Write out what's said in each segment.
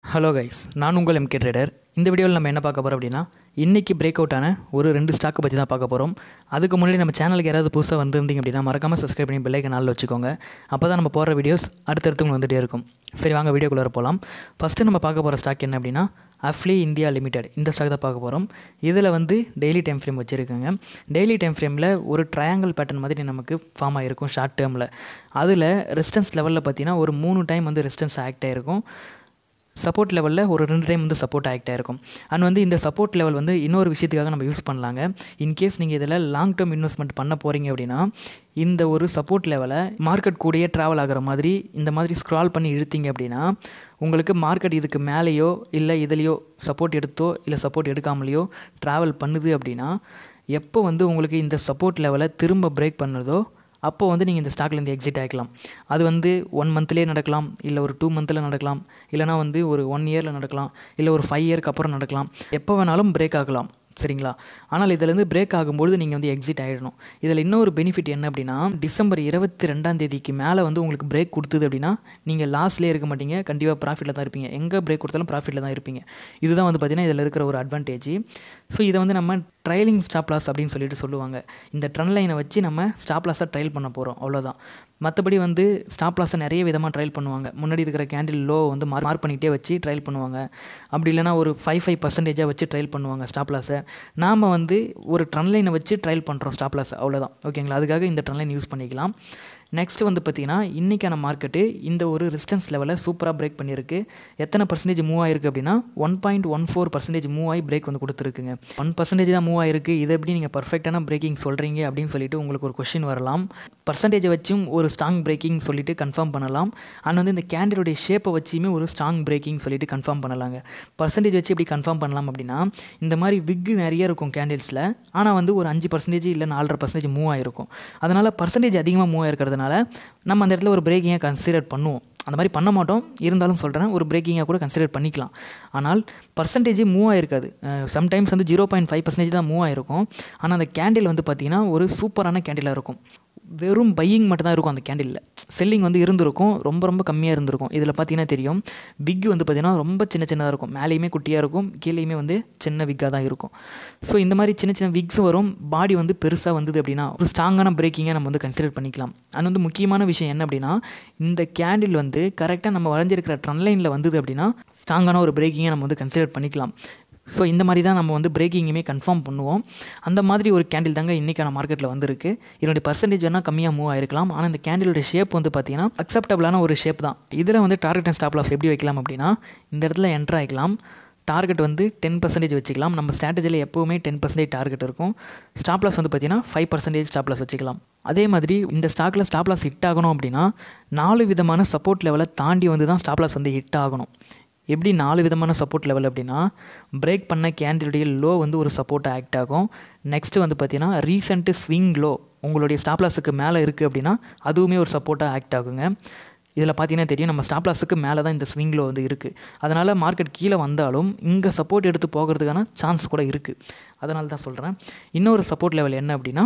hello guys நான் உங்கள் MK trader இந்த வீடியோவில் நம்ம என்ன பார்க்க போகிறோம் அப்படின்னா இன்றைக்கி பிரேக் அவுட் ஆன ஒரு ரெண்டு ஸ்டாக்கை பற்றி தான் பார்க்க போகிறோம் அதுக்கு முன்னாடி நம்ம சேனலுக்கு யாராவது புதுசாக வந்திருந்தீங்க அப்படின்னா மறக்காமல் சப்ஸ்கிரைப் பண்ணி பெல்லைக்கு நாளில் வச்சுக்கோங்க அப்போ தான் நம்ம போடுற வீடியோஸ் அடுத்தடுத்து உங்களுக்கு வந்துகிட்டே இருக்கும் சரி வாங்க வீடியோக்குள்ளே போகலாம் ஃபஸ்ட்டு நம்ம பார்க்க போகிற ஸ்டாக் என்ன அப்படின்னா அஃப்லி இந்தியா லிமிடெட் இந்த ஸ்டாக் தான் பார்க்க போகிறோம் இதில் வந்து டெய்லி டைம் ஃப்ரேம் வச்சுருக்கேங்க டெய்லி டைம் ஃப்ரேமில் ஒரு ட்ரையாங்கிள் பேட்டர்ன் மாதிரி நமக்கு ஃபார்ம் ஆகிருக்கும் ஷார்ட் டேர்மில் அதில் ரெசிஸ்டன்ஸ் லெவலில் பார்த்தீங்கன்னா ஒரு மூணு டைம் வந்து ரெசிஸ்டன்ஸ் ஆக்ட் ஆகிருக்கும் சப்போர்ட் லெவலில் ஒரு ரெண்டு டைம் வந்து சப்போர்ட் ஆக்ட் ஆயிருக்கும் அண்ட் வந்து இந்த சப்போர்ட் லெவல் வந்து இன்னொரு விஷயத்துக்காக நம்ம யூஸ் பண்ணலாங்க இன்கேஸ் நீங்கள் இதில் லாங் டேர்ம் இன்வெஸ்ட்மெண்ட் பண்ண போகிறீங்க அப்படின்னா இந்த ஒரு சப்போர்ட் லெவலை மார்க்கெட் கூடயே ட்ராவல் ஆகிற மாதிரி இந்த மாதிரி ஸ்க்ரால் பண்ணி இழுத்தீங்க அப்படின்னா உங்களுக்கு மார்க்கெட் இதுக்கு மேலேயோ இல்லை இதுலேயோ சப்போர்ட் எடுத்தோ இல்லை சப்போர்ட் எடுக்காமலேயோ ட்ராவல் பண்ணுது அப்படின்னா எப்போ வந்து உங்களுக்கு இந்த சப்போர்ட் லெவலை திரும்ப பிரேக் பண்ணுறதோ அப்போ வந்து நீங்கள் இந்த ஸ்டாக்லேருந்து எக்ஸிட் ஆகிக்கலாம் அது வந்து ஒன் மந்த்லேயே நடக்கலாம் இல்லை ஒரு டூ மந்தில் நடக்கலாம் இல்லைனா வந்து ஒரு ஒன் இயரில் நடக்கலாம் இல்லை ஒரு ஃபைவ் இயருக்கு அப்புறம் நடக்கலாம் எப்போ வேணாலும் பிரேக் ஆகலாம் சரிங்களா ஆனால் இதிலேருந்து பிரேக் ஆகும்போது நீங்கள் வந்து எக்ஸிட் ஆகிடணும் இதில் இன்னொரு பெனிஃபிட் என்ன அப்படின்னா டிசம்பர் இருபத்தி ரெண்டாம் தேதிக்கு மேலே வந்து உங்களுக்கு பிரேக் கொடுத்தது அப்படின்னா நீங்கள் லாஸ்ட்லேயே இருக்க மாட்டீங்க கண்டிப்பாக ப்ராஃபிட்டில் தான் இருப்பீங்க எங்கே பிரேக் கொடுத்தாலும் ப்ராஃபிட்டில் தான் இருப்பீங்க இதுதான் வந்து பார்த்திங்கன்னா இதில் இருக்கிற ஒரு அட்வான்டேஜ் ஸோ இதை வந்து நம்ம ட்ரைலிங் ஸ்டாப் லாஸ் அப்படின்னு சொல்லிட்டு சொல்லுவாங்க இந்த ட்ரெண்ட் லைனை வச்சு நம்ம ஸ்டாப் லாஸை ட்ரைல் பண்ண போகிறோம் அவ்வளோதான் மற்றபடி வந்து ஸ்டாப் லாஸை நிறைய விதமாக ட்ரைல் பண்ணுவாங்க முன்னாடி இருக்கிற கேண்டில் லோ வந்து மார்க் மார்க் பண்ணிகிட்டே வச்சு ட்ரைல் பண்ணுவாங்க அப்படி இல்லைனா ஒரு ஃபைவ் ஃபைவ் பர்சன்டேஜாக வச்சு ட்ரைல் பண்ணுவாங்க ஸ்டாப் லாஸை நாம் வந்து ஒரு ட்ரெண்ட் லைனை வச்சு ட்ரைல் பண்ணுறோம் ஸ்டாப் லாஸ் அவ்வளோதான் ஓகேங்களா அதுக்காக இந்த ட்ரெண்ட் லைன் யூஸ் பண்ணிக்கலாம் நெக்ஸ்ட் வந்து பார்த்திங்கன்னா இன்றைக்கான மார்க்கெட்டு இந்த ஒரு ரெசிஸ்டன்ஸ் லெவலை சூப்பராக பிரேக் பண்ணியிருக்கு எத்தனை பர்சன்டேஜ் மூவ் ஆயிருக்கு அப்படின்னா one point one four percentage move ஆகி பிரேக் வந்து கொடுத்துருக்குங்க ஒன் பர்சன்டேஜ் தான் மூவ் ஆயிருக்கு இதை எப்படி நீங்கள் பர்ஃபெக்டான பிரேக்கிங் சொல்கிறீங்க அப்படின்னு சொல்லிட்டு உங்களுக்கு ஒரு கொஷின் வரலாம் பர்சன்டேஜை வச்சும் ஒரு ஸ்ட்ராங் பிரேக்கிங் சொல்லிட்டு கன்ஃபார்ம் பண்ணலாம் அண்ட் வந்து இந்த கேண்டிலுடைய ஷேப்பை வச்சுமே ஒரு ஸ்ட்ராங் பிரேக்கிங் சொல்லிட்டு கன்ஃபார்ம் பண்ணலாங்க பர்சன்டேஜ் வச்சு எப்படி கன்ஃபார்ம் பண்ணலாம் அப்படின்னா இந்த மாதிரி விக்கு நிறைய இருக்கும் கேண்டில்ஸில் ஆனால் வந்து ஒரு அஞ்சு பர்சன்டேஜ் இல்லை நாலரை பர்சன்டேஜ் மூவ் ஆயிருக்கும் அதனால் பர்சன்டேஜ் அதிகமாக மூவ் ஆயிருக்கிறதுனால நம்ம அந்த இடத்துல ஒரு பிரேக்கிங்கை கன்சிடர் பண்ணுவோம் அந்த மாதிரி பண்ண மாட்டோம் இருந்தாலும் சொல்கிறேன் ஒரு பிரேக்கிங்காக கூட கன்சிடர் பண்ணிக்கலாம் ஆனால் பர்சன்டேஜ் மூவ் ஆயிருக்காது சம்டைம்ஸ் வந்து ஜீரோ பாயிண்ட் ஃபைவ் பர்சன்டேஜ் தான் மூவ் ஆயிருக்கும் ஆனால் அந்த கேண்டில் வந்து பார்த்திங்கன்னா ஒரு சூப்பரான கேண்டிலாக இருக்கும் வெறும் பையிங் மட்டும் தான் இருக்கும் அந்த கேண்டிலில் செல்லிங் வந்து இருந்திருக்கும் ரொம்ப ரொம்ப கம்மியாக இருந்திருக்கும் இதில் பார்த்தீங்கன்னா தெரியும் விக் வந்து பார்த்திங்கன்னா ரொம்ப சின்ன சின்னதாக இருக்கும் மேலேயுமே குட்டியாக இருக்கும் கீழேயுமே வந்து சின்ன விக்காக தான் இருக்கும் ஸோ இந்த மாதிரி சின்ன சின்ன விக்ஸ் வரும் பாடி வந்து பெருசாக வந்தது அப்படின்னா ஒரு ஸ்ட்ராங்கான பிரேக்கிங்கை நம்ம வந்து கன்சிடர் பண்ணிக்கலாம் அது வந்து முக்கியமான விஷயம் என்ன அப்படின்னா இந்த கேண்டில் வந்து கரெக்டாக நம்ம வரைஞ்சிருக்கிற ட்ரன் லைனில் வந்தது அப்படின்னா ஸ்ட்ராங்கான ஒரு பிரேக்கிங்கை நம்ம வந்து கன்சிடர் பண்ணிக்கலாம் ஸோ இந்த மாதிரி தான் நம்ம வந்து பிரேக்கிங்குமே கன்ஃபார்ம் பண்ணுவோம் அந்த மாதிரி ஒரு கேண்டில் தாங்க இன்றைக்கான மார்க்கெட்டில் வந்திருக்கு இதனுடைய பர்சன்டேஜ் வேணால் கம்மியாக மூவ் ஆயிருக்கலாம் ஆனால் இந்த கேண்டிலோட ஷேப் வந்து பார்த்திங்கன்னா அக்செப்டபிளான ஒரு ஷேப் தான் இதில் வந்து டார்கெட் அண்ட் ஸ்டாப் லாஸ் எப்படி வைக்கலாம் அப்படின்னா இந்த இடத்துல என்டர் ஆகிக்கலாம் டார்கெட் வந்து டென் பர்சன்டேஜ் வச்சுக்கலாம் நம்ம ஸ்ட்ராட்டஜியில் எப்போவுமே டென் பர்சன்டேஜ் டார்கெட் இருக்கும் ஸ்டாப் லாஸ் வந்து பார்த்திங்கன்னா ஃபைவ் பர்சன்டேஜ் ஸ்டாப் லாஸ் வச்சுக்கலாம் அதே மாதிரி இந்த ஸ்டாக்கில் ஸ்டாப் லாஸ் ஹிட் ஆகணும் அப்படின்னா நாலு விதமான சப்போர்ட் லெவலை தாண்டி வந்து தான் ஸ்டாப் லாஸ் வந்து ஹிட் ஆகணும் எப்படி நாலு விதமான சப்போர்ட் லெவல் அப்படின்னா பிரேக் பண்ண கேண்டிலுடைய லோ வந்து ஒரு சப்போர்ட்டாக ஆக்ட் ஆகும் நெக்ஸ்ட்டு வந்து பார்த்தீங்கன்னா ரீசெண்ட்டு ஸ்விங் லோ உங்களுடைய ஸ்டாப் லாஸுக்கு மேலே இருக்குது அப்படின்னா அதுவுமே ஒரு சப்போர்ட்டாக ஆக்ட் ஆகுங்க இதில் பார்த்தீங்கன்னா தெரியும் நம்ம ஸ்டாப் லாஸுக்கு மேலே தான் இந்த ஸ்விங்கில் வந்து இருக்குது அதனால் மார்க்கெட் கீழே வந்தாலும் இங்கே சப்போர்ட் எடுத்து போகிறதுக்கான சான்ஸ் கூட இருக்குது அதனால தான் சொல்கிறேன் இன்னொரு சப்போர்ட் லெவல் என்ன அப்படின்னா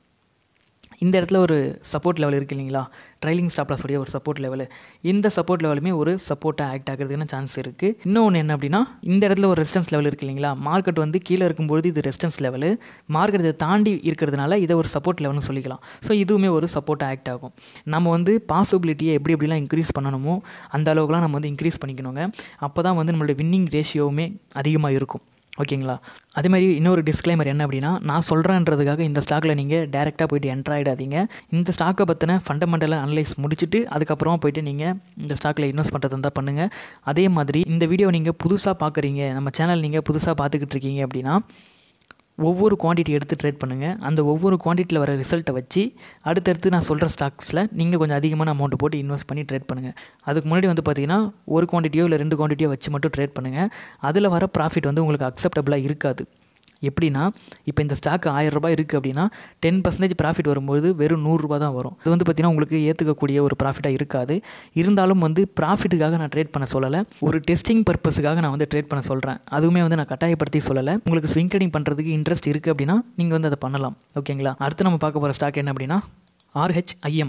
இந்த இடத்துல ஒரு சப்போர்ட் லெவல் இருக்குது இல்லைங்களா ட்ரைலிங் ஸ்டாப்லாஸோடைய ஒரு சப்போர்ட் லெவலு இந்த சப்போர்ட் லெவலுமே ஒரு சப்போர்ட்டாக ஆக்ட் ஆகிறதுக்கான சான்ஸ் இருக்குது இன்னொன்று என்ன அப்படின்னா இந்த இடத்துல ஒரு ரெசிஸ்டன்ஸ் லெவல் இருக்குது இல்லைங்களா மார்க்கெட் வந்து கீழே இருக்கும்பொழுது இது ரெசிஸ்டன்ஸ் லெவலு மார்க்கெட் இதை தாண்டி இருக்கிறதுனால இதை ஒரு சப்போர்ட் லெவல்னு சொல்லிக்கலாம் ஸோ இதுவுமே ஒரு சப்போர்ட்டாக ஆக்ட் ஆகும் நம்ம வந்து பாசிபிலிட்டியை எப்படி எப்படிலாம் இன்க்ரீஸ் பண்ணணுமோ அந்த அளவுக்குலாம் நம்ம வந்து இன்க்ரீஸ் பண்ணிக்கணுங்க அப்போ தான் வந்து நம்மளுடைய வின்னிங் ரேஷியோவுமே அதிகமாக இருக்கும் ஓகேங்களா அதே மாதிரி இன்னொரு டிஸ்க்ளைமர் என்ன அப்படின்னா நான் சொல்கிறேன்றதுக்காக இந்த ஸ்டாக்கில் நீங்கள் டேரெக்டாக போயிட்டு என்ட்ரு ஆகிடாதீங்க இந்த ஸ்டாக்கை பற்றின ஃபண்டமெண்டலாக அனலைஸ் முடிச்சுட்டு அதுக்கப்புறமா போயிட்டு நீங்கள் இந்த ஸ்டாக்கில் இன்வெஸ்ட் பண்ணுறது இருந்தால் பண்ணுங்கள் அதே மாதிரி இந்த வீடியோ நீங்கள் புதுசாக பார்க்குறீங்க நம்ம சேனல் நீங்கள் புதுசாக பார்த்துக்கிட்டு இருக்கீங்க அப்படின்னா ஒவ்வொரு குவான்டிட்டி எடுத்து ட்ரேட் பண்ணுங்கள் அந்த ஒவ்வொரு குவான்டிட்டியில் வர ரிசல்ட்டை வச்சு அடுத்தடுத்து நான் சொல்கிற ஸ்டாக்ஸில் நீங்கள் கொஞ்சம் அதிகமான அமௌண்ட் போட்டு இன்வெஸ்ட் பண்ணி ட்ரேட் பண்ணுங்கள் அதுக்கு முன்னாடி வந்து பார்த்தீங்கன்னா ஒரு குவான்டிட்டியோ இல்லை ரெண்டு குவான்டிட்டியோ வச்சு மட்டும் ட்ரேட் பண்ணுங்கள் அதில் வர ப்ராஃபிட் வந்து உங்களுக்கு அக்செப்டபுளாக இருக்காது எப்படின்னா இப்போ இந்த ஸ்டாக் ஆயிரம் ரூபாய் இருக்குது அப்படின்னா டென் பர்சன்டேஜ் ப்ராஃபிட் வரும்போது வெறும் நூறுரூபா தான் வரும் இது வந்து பார்த்திங்கன்னா உங்களுக்கு ஏற்றுக்கக்கூடிய ஒரு ப்ராஃபிட்டாக இருக்காது இருந்தாலும் வந்து ப்ராஃபிட்டுக்காக நான் ட்ரேட் பண்ண சொல்லலை ஒரு டெஸ்டிங் பர்பஸுக்காக நான் வந்து ட்ரேட் பண்ண சொல்கிறேன் அதுவுமே வந்து நான் கட்டாயப்படுத்தி சொல்லலை உங்களுக்கு ஸ்விங் ட்ரேடிங் பண்ணுறதுக்கு இன்ட்ரெஸ்ட் இருக்குது அப்படின்னா நீங்கள் வந்து அதை பண்ணலாம் ஓகேங்களா அடுத்து நம்ம பார்க்க போகிற ஸ்டாக் என்ன அப்படின்னா ஆர்ஹெச்ஐஎம்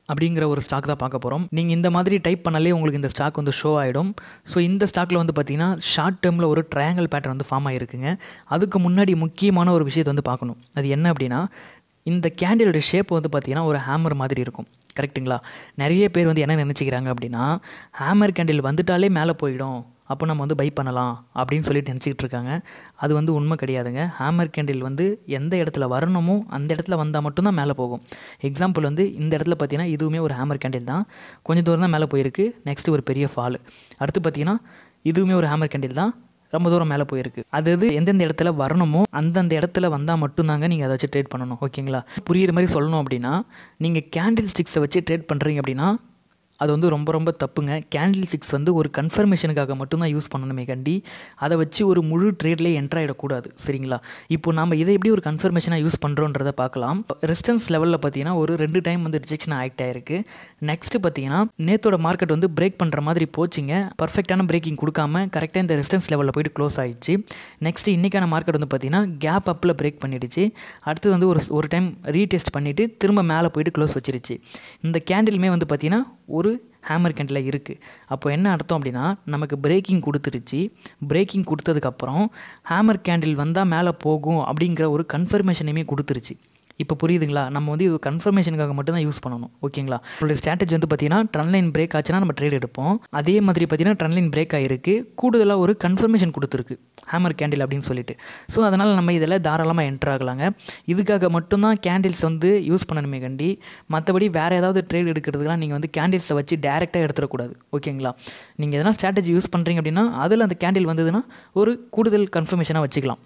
அப்படிங்கிற ஒரு ஸ்டாக் தான் பார்க்க போகிறோம் நீங்கள் இந்த மாதிரி டைப் பண்ணாலே உங்களுக்கு இந்த ஸ்டாக் வந்து ஷோ ஆகிடும் ஸோ இந்த ஸ்டாக்கில் வந்து பார்த்தீங்கன்னா ஷார்ட் டேர்மில் ஒரு ட்ரையாங்கல் பேட்டர்ன் வந்து ஃபார்ம் ஆகிருக்குங்க அதுக்கு முன்னாடி முக்கியமான ஒரு விஷயத்தை வந்து பார்க்கணும் அது என்ன அப்படின்னா இந்த கேண்டிலோட ஷேப் வந்து பார்த்திங்கன்னா ஒரு ஹேமர் மாதிரி இருக்கும் கரெக்ட்டுங்களா நிறைய பேர் வந்து என்ன நினச்சிக்கிறாங்க அப்படின்னா ஹேமர் கேண்டில் வந்துட்டாலே மேலே போயிடும் அப்போ நம்ம வந்து பை பண்ணலாம் அப்படின்னு சொல்லிட்டு நினச்சிக்கிட்டு இருக்காங்க அது வந்து உண்மை கிடையாதுங்க ஹேமர் கேண்டில் வந்து எந்த இடத்துல வரணுமோ அந்த இடத்துல வந்தால் மட்டும்தான் மேலே போகும் எக்ஸாம்பிள் வந்து இந்த இடத்துல பார்த்தீங்கன்னா இதுவுமே ஒரு ஹேமர் கேண்டில் தான் கொஞ்சம் தூரம் தான் மேலே போயிருக்கு நெக்ஸ்ட்டு ஒரு பெரிய ஃபால் அடுத்து பார்த்தீங்கன்னா இதுவுமே ஒரு ஹேமர் கேண்டில் தான் ரொம்ப தூரம் மேலே போயிருக்கு அது அது எந்தெந்த இடத்துல வரணுமோ அந்தந்த இடத்துல வந்தால் மட்டும்தாங்க நீங்கள் அதை வச்சு ட்ரேட் பண்ணணும் ஓகேங்களா புரியுற மாதிரி சொல்லணும் அப்படின்னா நீங்கள் கேண்டில் ஸ்டிக்ஸை வச்சு ட்ரேட் பண்ணுறீங்க அப்படின்னா அது வந்து ரொம்ப ரொம்ப தப்புங்க கேண்டில் சிக்ஸ் வந்து ஒரு கன்ஃபர்மேஷனுக்காக மட்டும்தான் யூஸ் பண்ணணுமே கண்டி அதை வச்சு ஒரு முழு ட்ரேட்லேயே என்ட்ரு ஆகிடக்கூடாது சரிங்களா இப்போ நம்ம இதை எப்படி ஒரு கன்ஃபர்மேஷனாக யூஸ் பண்ணுறோன்றதை பார்க்கலாம் ரெசிஸ்டன்ஸ் லெவலில் பார்த்தீங்கன்னா ஒரு ரெண்டு டைம் வந்து ரிஜெக்ஷன் ஆக்ட் ஆயிருக்கு நெக்ஸ்ட்டு பார்த்தீங்கன்னா நேத்தோட மார்க்கெட் வந்து பிரேக் பண்ணுற மாதிரி போச்சுங்க பர்ஃபெக்டான பிரேக்கிங் கொடுக்காம கரெக்டாக இந்த ரெசிஸ்டன்ஸ் லெவலில் போயிட்டு க்ளோஸ் ஆயிடுச்சு நெக்ஸ்ட்டு இன்றைக்கான மார்க்கெட் வந்து பார்த்தீங்கன்னா கேப் அப்பில் பிரேக் பண்ணிடுச்சு அடுத்து வந்து ஒரு ஒரு டைம் ரீடெஸ்ட் பண்ணிவிட்டு திரும்ப மேலே போயிட்டு க்ளோஸ் வச்சிருச்சு இந்த கேண்டிலுமே வந்து பார்த்தீங்கன்னா ஒரு ஹேமர் கேண்டில் இருக்குது அப்போ என்ன அர்த்தம் அப்படின்னா நமக்கு பிரேக்கிங் கொடுத்துருச்சு பிரேக்கிங் கொடுத்ததுக்கப்புறம் ஹேமர் கேண்டில் வந்தால் மேலே போகும் அப்படிங்கிற ஒரு கன்ஃபர்மேஷனையுமே கொடுத்துருச்சு இப்போ புரியுதுங்களா நம்ம வந்து இது கன்ஃபர்மேஷனுக்காக மட்டும் தான் யூஸ் பண்ணணும் ஓகேங்களா உங்களுடைய ஸ்ட்ராட்டஜி வந்து பார்த்தீங்கன்னா ட்ரன் லைன் பிரேக் ஆச்சுன்னா நம்ம ட்ரேட் எடுப்போம் அதே மாதிரி பார்த்தீங்கன்னா ட்ரன் லைன் பிரேக் ஆகிருக்கு கூடுதலாக ஒரு கன்ஃபர்மேஷன் கொடுத்துருக்கு ஹேமர் கேண்டில் அப்படின்னு சொல்லிட்டு ஸோ அதனால் நம்ம இதில் தாராளமாக என்ட்ரு ஆகலாங்க இதுக்காக மட்டும்தான் கேண்டில்ஸ் வந்து யூஸ் பண்ணணுமே கண்டி மற்றபடி வேறு ஏதாவது ட்ரேட் எடுக்கிறதுக்குலாம் நீங்கள் வந்து கேண்டில்ஸை வச்சு டேரெக்டாக எடுத்துடக்கூடாது ஓகேங்களா நீங்கள் எதனா ஸ்ட்ராட்டஜி யூஸ் பண்ணுறீங்க அப்படின்னா அதில் அந்த கேண்டில் வந்ததுன்னா ஒரு கூடுதல் கன்ஃபர்மேஷனாக வச்சுக்கலாம்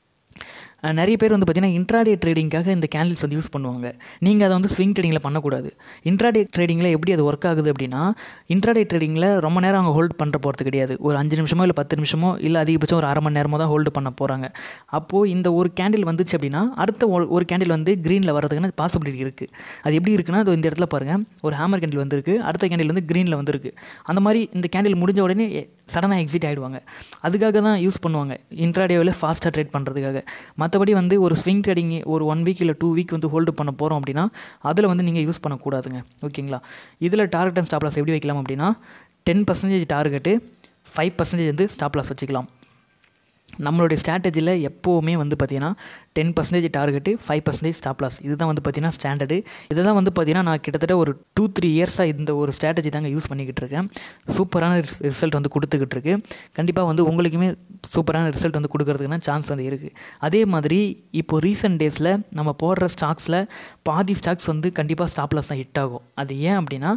நிறைய பேர் வந்து பார்த்திங்கன்னா இன்ட்ராடே ட்ரேடிங்காக இந்த கேண்டில்ஸ் வந்து யூஸ் பண்ணுவாங்க நீங்கள் அதை வந்து ஸ்விங் ட்ரேடிங்கில் பண்ணக்கூடாது இன்ட்ராடே ட்ரேடிங்கில் எப்படி அது ஒர்க் ஆகுது அப்படின்னா இன்ட்ராடே ட்ரேடிங்கில் ரொம்ப நேரம் அவங்க ஹோல்ட் பண்ணுற போகிறது கிடையாது ஒரு அஞ்சு நிமிஷமோ இல்லை பத்து நிமிஷமோ இல்லை அதிகபட்சம் ஒரு அரை மணி நேரமோ தான் ஹோல்டு பண்ண போகிறாங்க அப்போது இந்த ஒரு கேண்டில் வந்துச்சு அப்படின்னா அடுத்த ஒரு கேண்டில் வந்து க்ரீனில் வரதுக்கான பாசிபிலிட்டி இருக்குது அது எப்படி இருக்குன்னா அது இந்த இடத்துல பாருங்கள் ஒரு ஹேமர் கேண்டில் வந்திருக்கு அடுத்த கேண்டில் வந்து க்ரீனில் வந்திருக்கு அந்த மாதிரி இந்த கேண்டில் முடிஞ்ச உடனே சடனாக எக்ஸிட் ஆகிடுவாங்க அதுக்காக தான் யூஸ் பண்ணுவாங்க இன்ட்ராடேவில் ஃபாஸ்ட்டாக ட்ரேட் பண்ணுறதுக்காக மற்றபடி வந்து ஒரு ஸ்விங் ட்ரேடிங் ஒரு ஒன் வீக் இல்லை டூ வீக் வந்து ஹோல்டு பண்ண போகிறோம் அப்படின்னா அதில் வந்து நீங்கள் யூஸ் பண்ணக்கூடாதுங்க ஓகேங்களா இதில் டார்கெட் அண்ட் ஸ்டாப் லாஸ் எப்படி வைக்கலாம் அப்படின்னா ten percentage target five percentage வந்து ஸ்டாப் லாஸ் வச்சுக்கலாம் நம்மளுடைய ஸ்ட்ராட்டஜியில் எப்போவுமே வந்து பார்த்திங்கன்னா ten percentage target five percentage stop loss இதுதான் வந்து பார்த்திங்கன்னா ஸ்டாண்டர்டு இதை தான் வந்து பார்த்திங்கன்னா நான் கிட்டத்தட்ட ஒரு டூ த்ரீ இயர்ஸாக இந்த ஒரு ஸ்ட்ராட்டஜி தாங்க யூஸ் பண்ணிக்கிட்டு இருக்கேன் சூப்பரான ரிசல்ட் வந்து கொடுத்துக்கிட்டு இருக்கு கண்டிப்பாக வந்து உங்களுக்குமே சூப்பரான ரிசல்ட் வந்து கொடுக்கறதுக்குனா சான்ஸ் வந்து இருக்குது அதே மாதிரி இப்போ ரீசெண்ட் டேஸில் நம்ம போடுற ஸ்டாக்ஸில் பாதி ஸ்டாக்ஸ் வந்து கண்டிப்பாக ஸ்டாப் லாஸ் தான் ஹிட் ஆகும் அது ஏன் அப்படின்னா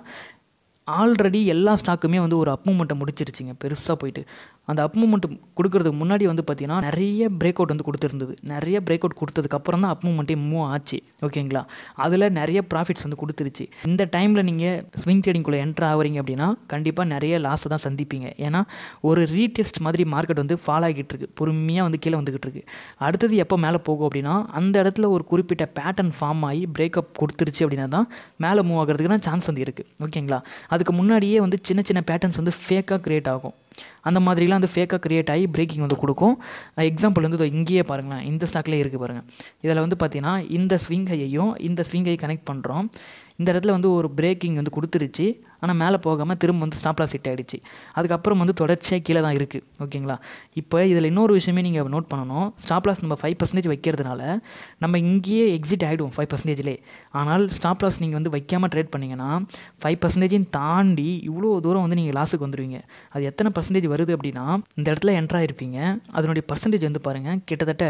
ஆல்ரெடி எல்லா ஸ்டாக்குமே வந்து ஒரு அப் மூமெண்ட்டை முடிச்சிருச்சிங்க பெருசாக போயிட்டு அந்த அப் மூமெண்ட் கொடுக்கறதுக்கு முன்னாடி வந்து பார்த்திங்கன்னா நிறைய பிரேக் அவுட் வந்து கொடுத்துருந்தது நிறைய பிரேக் அவுட் கொடுத்ததுக்கப்புறம் தான் அப் மூமெண்ட்டே மூவ் ஆச்சு ஓகேங்களா அதில் நிறைய ப்ராஃபிட்ஸ் வந்து கொடுத்துருச்சு இந்த டைமில் நீங்கள் ஸ்விங் ட்ரேடிங்குள்ளே என்ட்ரு ஆகிறீங்க அப்படின்னா கண்டிப்பாக நிறைய லாஸை தான் சந்திப்பீங்க ஏன்னா ஒரு ரீடெஸ்ட் மாதிரி மார்க்கெட் வந்து ஃபாலோ ஆகிட்டு இருக்கு பொறுமையாக வந்து கீழே வந்துக்கிட்டு இருக்கு அடுத்தது எப்போ மேலே போகும் அப்படின்னா அந்த இடத்துல ஒரு குறிப்பிட்ட பேட்டர்ன் ஃபார்ம் ஆகி பிரேக்கப் கொடுத்துருச்சு அப்படின்னா தான் மேலே மூவ் ஆகிறதுக்குனா சான்ஸ் வந்து இருக்குது ஓகேங்களா அதுக்கு முன்னாடியே வந்து சின்ன சின்ன பேட்டர்ன்ஸ் வந்து ஃபேக்காக க்ரியேட் ஆகும் அந்த மாதிரிலாம் வந்து ஃபேக்காக க்ரியேட் ஆகி பிரேக்கிங் வந்து கொடுக்கும் எக்ஸாம்பிள் வந்து இங்கேயே பாருங்களேன் இந்த ஸ்டாக்லேயே இருக்குது பாருங்கள் இதில் வந்து பார்த்தீங்கன்னா இந்த ஸ்விங் ஹையையும் இந்த ஸ்விங் ஹை கனெக்ட் பண்ணுறோம் இந்த இடத்துல வந்து ஒரு பிரேக்கிங் வந்து கொடுத்துருச்சு ஆனால் மேலே போகாமல் திரும்ப வந்து ஸ்டாப் லாஸ் ஹிட் ஆகிடுச்சு அதுக்கப்புறம் வந்து தொடர்ச்சியாக கீழே தான் இருக்குது ஓகேங்களா இப்போ இதில் இன்னொரு விஷயமே நீங்கள் நோட் பண்ணணும் ஸ்டாப் லாஸ் நம்ம ஃபைவ் பர்சன்டேஜ் வைக்கிறதுனால நம்ம இங்கேயே எக்ஸிட் ஆகிடுவோம் ஃபைவ் பர்சன்டேஜ்லேயே ஆனால் ஸ்டாப் லாஸ் நீங்கள் வந்து வைக்காமல் ட்ரேட் பண்ணிங்கன்னா ஃபைவ் பர்சன்டேஜையும் தாண்டி இவ்வளோ தூரம் வந்து நீங்கள் லாஸுக்கு வந்துடுவீங்க அது எத்தனை பர்சன்டேஜ் வருது அப்படின்னா இந்த இடத்துல என்ட்ராயிருப்பீங்க அதனுடைய பர்சன்டேஜ் வந்து பாருங்கள் கிட்டத்தட்ட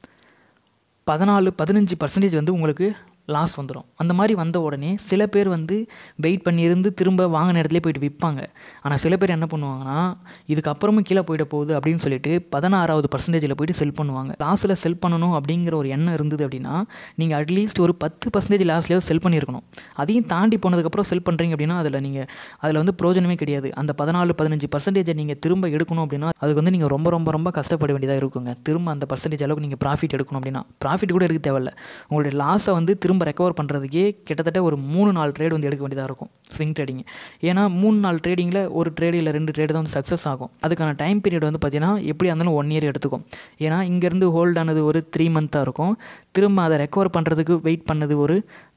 பதினாலு பதினஞ்சு பர்சன்டேஜ் வந்து உங்களுக்கு லாஸ் வந்துடும் அந்த மாதிரி வந்த உடனே சில பேர் வந்து வெயிட் பண்ணியிருந்து திரும்ப வாங்கின இடத்துல போயிட்டு விற்பாங்க ஆனால் சில பேர் என்ன பண்ணுவாங்கன்னா இதுக்கப்புறமும் கீழே போயிட போகுது அப்படின்னு சொல்லிட்டு பதினாறாவது பர்சன்டேஜில் போயிட்டு செல் பண்ணுவாங்க லாஸில் செல் பண்ணணும் அப்படிங்கிற ஒரு எண்ணம் இருந்தது அப்படின்னா நீங்கள் அட்லீஸ்ட் ஒரு பத்து பர்சன்டேஜ் லாஸ்லேயோ செல் பண்ணியிருக்கணும் அதையும் தாண்டி போனதுக்கப்புறம் செல் பண்ணுறீங்க அப்படின்னா அதில் நீங்கள் அதில் வந்து பிரோஜனமே கிடையாது அந்த பதினாலு பதினஞ்சு பர்சன்டேஜை நீங்கள் திரும்ப எடுக்கணும் அப்படின்னா அதுக்கு வந்து நீங்கள் ரொம்ப ரொம்ப ரொம்ப கஷ்டப்பட வேண்டியதாக இருக்குங்க திரும்ப அந்த பர்சன்டேஜ் அளவுக்கு நீங்கள் ப்ராஃபிட் எடுக்கணும் அப்படின்னா ப்ராஃபிட் கூட எடுக்க தேவையில்ல உங்களுடைய லாஸை வந்து திரும்ப ரெக்கவர் பண்ணுறதுக்கே கிட்டத்தட்ட ஒரு மூணு நாலு ட்ரேட் வந்து எடுக்க வேண்டியதாக இருக்கும் ஸ்விங் ட்ரேடிங் ஏன்னா மூணு நாலு ட்ரேடிங்கில் ஒரு ட்ரேடு இல்லை ரெண்டு ட்ரேடு தான் வந்து சக்ஸஸ் ஆகும் அதுக்கான டைம் பீரியட் வந்து பார்த்தீங்கன்னா எப்படி இருந்தாலும் ஒன் இயர் எடுத்துக்கும் ஏன்னா இங்கேருந்து ஹோல்ட் ஆனது ஒரு த்ரீ மந்த்தாக இருக்கும் திரும்ப அதை ரெக்கவர் பண்ணுறதுக்கு வெயிட் பண்ணது ஒரு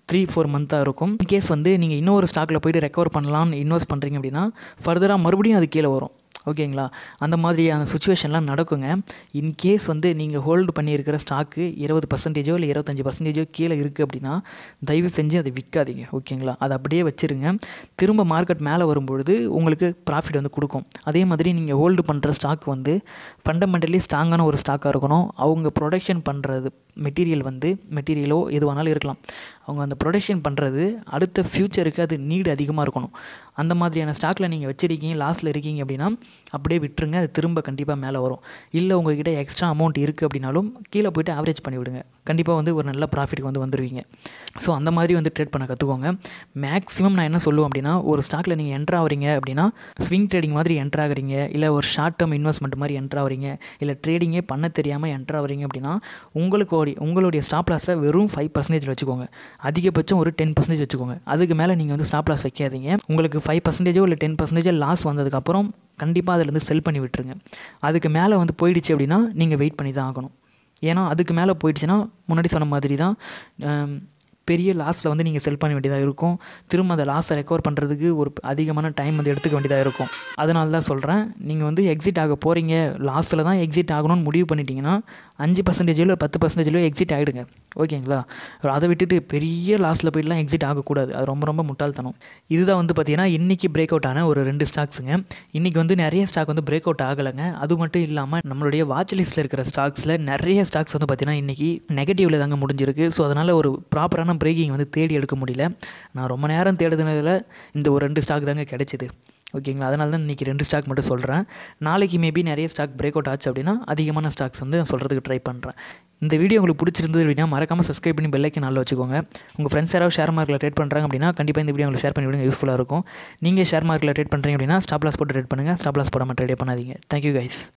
த்ரீ ஃபோர் மந்த்தாக இருக்கும் இன்கேஸ் வந்து நீங்கள் இன்னொரு ஸ்டாக்கில் போயிட்டு ரெக்கவர் பண்ணலாம்னு இன்வெஸ்ட் பண்ணுறீங்க அப்படின்னா ஃபர்தராக மறுபடியும் அது கீழே வரும் ஓகேங்களா அந்த மாதிரியான சுச்சுவேஷன்லாம் நடக்குங்க இன்கேஸ் வந்து நீங்கள் ஹோல்டு பண்ணியிருக்கிற ஸ்டாக்கு இருபது பர்சன்டேஜோ இல்லை இருபத்தஞ்சி பர்சன்டேஜோ கீழே இருக்குது அப்படின்னா தயவு செஞ்சு அதை விற்காதீங்க ஓகேங்களா அதை அப்படியே வச்சுருங்க திரும்ப மார்க்கெட் மேலே வரும்பொழுது உங்களுக்கு ப்ராஃபிட் வந்து கொடுக்கும் அதே மாதிரி நீங்கள் ஹோல்டு பண்ணுற ஸ்டாக் வந்து ஃபண்டமெண்டலி ஸ்ட்ராங்கான ஒரு ஸ்டாக்காக இருக்கணும் அவங்க ப்ரொடக்ஷன் பண்ணுறது மெட்டீரியல் வந்து மெட்டீரியலோ எது வேணாலும் இருக்கலாம் அவங்க அந்த ப்ரொடக்ஷன் பண்ணுறது அடுத்த ஃப்யூச்சருக்கு அது நீடு அதிகமாக இருக்கணும் அந்த மாதிரியான ஸ்டாக்கில் நீங்கள் வச்சுருக்கீங்க லாஸில் இருக்கீங்க அப்படின்னா அப்படியே விட்டுருங்க அது திரும்ப கண்டிப்பாக மேலே வரும் இல்லை உங்ககிட்ட எக்ஸ்ட்ரா அமௌண்ட் இருக்குது அப்படின்னாலும் கீழே போய்ட்டு ஆவரேஜ் பண்ணி விடுங்க கண்டிப்பாக வந்து ஒரு நல்ல ப்ராஃபிட்டுக்கு வந்து வந்துடுவீங்க ஸோ அந்த மாதிரி வந்து ட்ரேட் பண்ண கற்றுக்கோங்க மேக்ஸிமம் நான் என்ன சொல்லுவேன் அப்படின்னா ஒரு ஸ்டாக்கில் நீங்கள் என்ட்ரு ஆகிறீங்க அப்படின்னா ஸ்விங் ட்ரேடிங் மாதிரி என்ட்ரு ஆகிறீங்க இல்லை ஒரு ஷார்ட் டேர்ம் இன்வெஸ்ட்மெண்ட் மாதிரி என்ட்ரு ஆகிறீங்க இல்லை ட்ரேடிங்கே பண்ண தெரியாமல் என்ட்ரு ஆகிறீங்க அப்படின்னா உங்களுக்கு உங்களுடைய ஸ்டாப் லாஸை வெறும் ஃபைவ் பர்சன்டேஜ் வச்சுக்கோங்க அதிகபட்சம் ஒரு டென் பர்சன்டேஜ் வச்சுக்கோங்க அதுக்கு மேலே நீங்கள் வந்து ஸ்டாப் லாஸ் வைக்காதீங்க உங்களுக்கு ஃபைவ் பர்சன்டேஜோ இல்லை டென் பர்சன்டேஜோ லாஸ் வந்ததுக்கப்புறம் கண்டிப்பாக அதிலேருந்து செல் பண்ணி விட்டுருங்க அதுக்கு மேலே வந்து போயிடுச்சு அப்படின்னா நீங்கள் வெயிட் பண்ணி தான் ஆகணும் ஏன்னா அதுக்கு மேலே போயிடுச்சுன்னா முன்னாடி சொன்ன மாதிரி தான் பெரிய லாஸில் வந்து நீங்கள் செல் பண்ண வேண்டியதாக இருக்கும் திரும்ப அந்த லாஸை ரெக்கவர் பண்ணுறதுக்கு ஒரு அதிகமான டைம் வந்து எடுத்துக்க வேண்டியதாக இருக்கும் அதனால தான் சொல்கிறேன் நீங்கள் வந்து எக்ஸிட் ஆக போகிறீங்க லாஸில் தான் எக்ஸிட் ஆகணும்னு முடிவு பண்ணிட்டீங்கன்னா அஞ்சு பர்சன்டேஜிலோ பத்து பர்சன்டேஜிலோ எக்ஸிட் ஆகிடுங்க ஓகேங்களா அதை விட்டுட்டு பெரிய லாஸில் போயிட்டுலாம் எக்ஸிட் ஆகக்கூடாது அது ரொம்ப ரொம்ப முட்டாள்தனம் இதுதான் வந்து பார்த்தீங்கன்னா இன்றைக்கி பிரேக் அவுட் ஆன ஒரு ரெண்டு ஸ்டாக்ஸுங்க இன்றைக்கி வந்து நிறைய ஸ்டாக் வந்து பிரேக் அவுட் ஆகலைங்க அது மட்டும் இல்லாமல் நம்மளுடைய வாட்ச் லிஸ்ட்டில் இருக்கிற ஸ்டாக்ஸில் நிறைய ஸ்டாக்ஸ் வந்து பார்த்திங்கன்னா இன்றைக்கி நெகட்டிவில் தாங்க முடிஞ்சிருக்கு ஸோ அதனால் ஒரு ப்ராப்பரான பிரேக்கிங் வந்து தேடி எடுக்க முடியல நான் ரொம்ப நேரம் தேடுனதில் இந்த ஒரு ரெண்டு ஸ்டாக் தாங்க கிடச்சிது ஓகேங்களா அதனால தான் இன்றைக்கி ரெண்டு ஸ்டாக் மட்டும் சொல்கிறேன் நாளைக்கு மேபி நிறைய ஸ்டாக் பிரேக் அவுட் ஆச்சு அப்படின்னா அதிகமான ஸ்டாக்ஸ் வந்து நான் சொல்கிறதுக்கு ட்ரை பண்ணுறேன் இந்த வீடியோ உங்களுக்கு பிடிச்சிருந்தது அப்படின்னா மறக்காமல் சப்ஸ்கிரைப் பண்ணி பெல்லைக்கு நல்லா வச்சுக்கோங்க உங்கள் ஃப்ரெண்ட்ஸ் யாராவது ஷேர் மார்க்கில் ட்ரேட் பண்ணுறாங்க அப்படின்னா கண்டிப்பாக இந்த வீடியோ உங்களுக்கு ஷேர் பண்ணி விடுங்க யூஸ்ஃபுல்லாக இருக்கும் நீங்கள் ஷேர் மார்க்கில் ட்ரேட் பண்ணுறீங்க அப்படின்னா ஸ்டாப் லாஸ் போட்டு ட்ரேட் பண்ணுங்கள் ஸ்டாப் லாஸ் போடாமல் ட்ரேட் பண்ணாதீங்க தேங்க்யூ கைஸ்